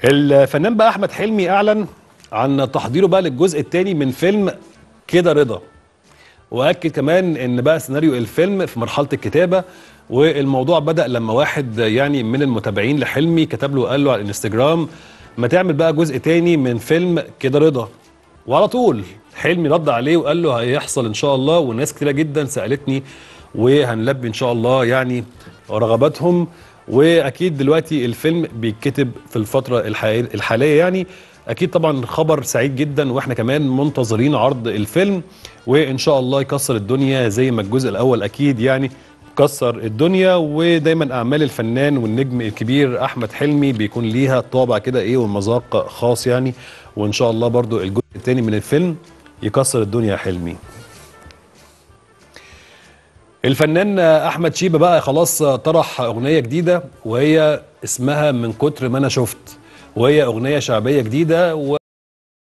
الفنان بقى احمد حلمي اعلن عن تحضيره بقى للجزء الثاني من فيلم كده رضا واكد كمان ان بقى سيناريو الفيلم في مرحله الكتابه والموضوع بدا لما واحد يعني من المتابعين لحلمي كتب له وقال له على الانستجرام ما تعمل بقى جزء تاني من فيلم كده رضا وعلى طول حلمي رد عليه وقال له هيحصل ان شاء الله وناس كتيره جدا سالتني وهنلبي ان شاء الله يعني رغباتهم واكيد دلوقتي الفيلم بيتكتب في الفتره الحاليه الحاليه يعني اكيد طبعا خبر سعيد جدا واحنا كمان منتظرين عرض الفيلم وان شاء الله يكسر الدنيا زي ما الجزء الاول اكيد يعني كسر الدنيا ودايما اعمال الفنان والنجم الكبير احمد حلمي بيكون ليها طابع كده ايه ومذاق خاص يعني وان شاء الله برضو الجزء الثاني من الفيلم يكسر الدنيا يا حلمي الفنان احمد شيبه بقى خلاص طرح اغنيه جديده وهي اسمها من كتر ما انا شفت وهي اغنيه شعبيه جديده و